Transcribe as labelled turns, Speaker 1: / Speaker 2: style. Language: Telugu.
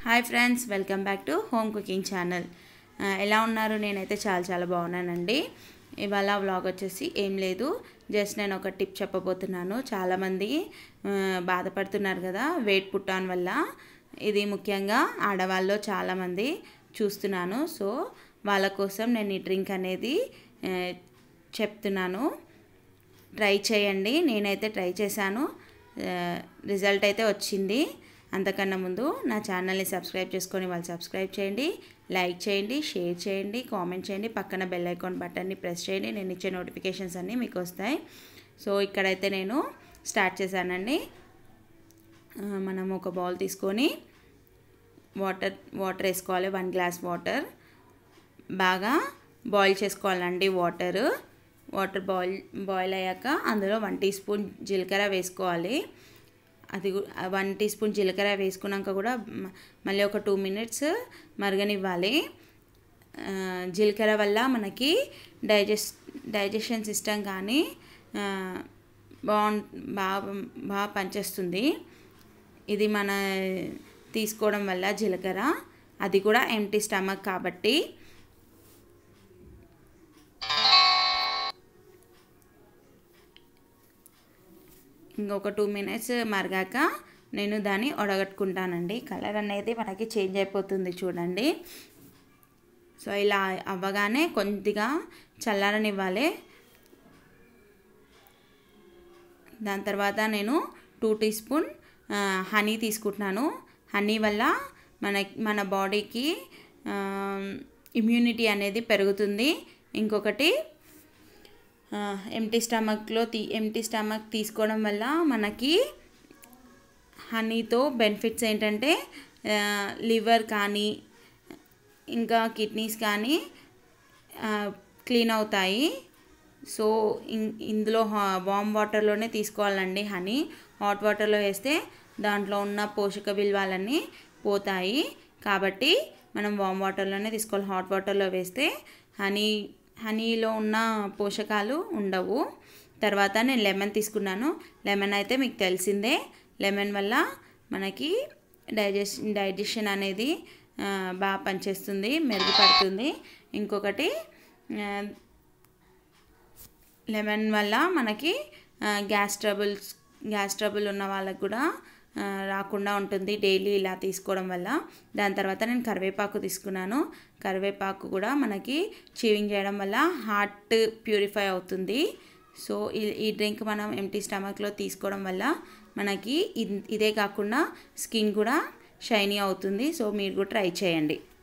Speaker 1: hi friends welcome back to home cooking channel ఎలా ఉన్నారు నేనైతే చాలా చాలా బాగున్నానండి ఇవాళ వ్లాగ్ వచ్చేసి ఏం లేదు జస్ట్ నేను ఒక టిప్ చెప్పబోతున్నాను చాలామంది ఆ, బాధపడుతున్నారు కదా వెయిట్ పుట్టాన్ వల్ల ఇది ముఖ్యంగా ఆడవాళ్ళలో చాలామంది చూస్తున్నాను సో వాళ్ళ కోసం నేను ఈ డ్రింక్ అనేది ఆ, చెప్తున్నాను ట్రై చేయండి నేనైతే ట్రై చేశాను ఆ, రిజల్ట్ అయితే వచ్చింది అంతకన్నా ముందు నా ఛానల్ని సబ్స్క్రైబ్ చేసుకొని వాళ్ళు సబ్స్క్రైబ్ చేయండి లైక్ చేయండి షేర్ చేయండి కామెంట్ చేయండి పక్కన బెల్ ఐకాన్ బటన్ని ప్రెస్ చేయండి నేను ఇచ్చే నోటిఫికేషన్స్ అన్నీ మీకు వస్తాయి సో ఇక్కడైతే నేను స్టార్ట్ చేశానండి ఆ, మనం ఒక బౌల్ తీసుకొని వాటర్ వాటర్ వేసుకోవాలి వన్ గ్లాస్ వాటర్ బాగా బాయిల్ చేసుకోవాలండి వాటర్ వాటర్ బాయిల్ బాయిల్ అయ్యాక అందులో వన్ టీ స్పూన్ జీలకర్ర వేసుకోవాలి అది వన్ టీ స్పూన్ జీలకర్ర వేసుకున్నాక కూడా మ- మళ్ళీ ఒక టూ మినిట్స్ మరగనివ్వాలి ఆ, జీలకర్ర వల్ల మనకి డైజెస్ట్ డైజెషన్ సిస్టమ్ కానీ ఆ, బాగు బాగా బాగా పనిచేస్తుంది ఇది మన తీసుకోవడం వల్ల జీలకర్ర అది కూడా ఎంటీ స్టమక్ కాబట్టి ఇంకొక టూ మినిట్స్ మరగాక నేను దాన్ని ఒడగట్టుకుంటానండి కలర్ అనేది మనకి చేంజ్ అయిపోతుంది చూడండి సో ఇలా అవ్వగానే కొద్దిగా చల్లారనివ్వాలి దాని తర్వాత నేను టూ టీ స్పూన్ ఆ, హనీ తీసుకుంటున్నాను హనీ వల్ల మన మన బాడీకి ఇమ్యూనిటీ అనేది పెరుగుతుంది ఇంకొకటి ఎంటీ స్టమక్లో తీ ఎంటీ స్టమక్ తీసుకోవడం వల్ల మనకి హనీతో బెనిఫిట్స్ ఏంటంటే లివర్ కానీ ఇంకా కిడ్నీస్ కానీ క్లీన్ అవుతాయి సో ఇన్- ఇందులో వామ్ వాటర్లోనే తీసుకోవాలండి హనీ హాట్ వాటర్లో వేస్తే దాంట్లో ఉన్న పోషక విలువలన్నీ పోతాయి కాబట్టి మనం వామ్ వాటర్లోనే తీసుకోవాలి హాట్ వాటర్లో వేస్తే హనీ హనీలో ఉన్న పోషకాలు ఉండవు తర్వాత నేను లెమన్ తీసుకున్నాను లెమన్ అయితే మీకు తెలిసిందే లెమన్ వల్ల మనకి డైజెషన్ డైజెషన్ అనేది ఆ, బాగా పనిచేస్తుంది మెరుగుపడుతుంది ఇంకొకటి ఆ, లెమన్ వల్ల మనకి ఆ, గ్యాస్ ట్రబుల్స్ గ్యాస్ ట్రబుల్ ఉన్న వాళ్ళకు కూడా ఆ, రాకుండా ఉంటుంది డైలీ ఇలా తీసుకోవడం వల్ల దాని తర్వాత నేను కరివేపాకు తీసుకున్నాను కరివేపాకు కూడా మనకి చీవింగ్ చేయడం వల్ల హార్ట్ ప్యూరిఫై అవుతుంది సో ఈ- ఈ డ్రింక్ మనం ఎంటీ స్టమక్లో తీసుకోవడం వల్ల మనకి ఇన్- ఇదే కాకుండా స్కిన్ కూడా షైనీ అవుతుంది సో మీరు కూడా ట్రై చేయండి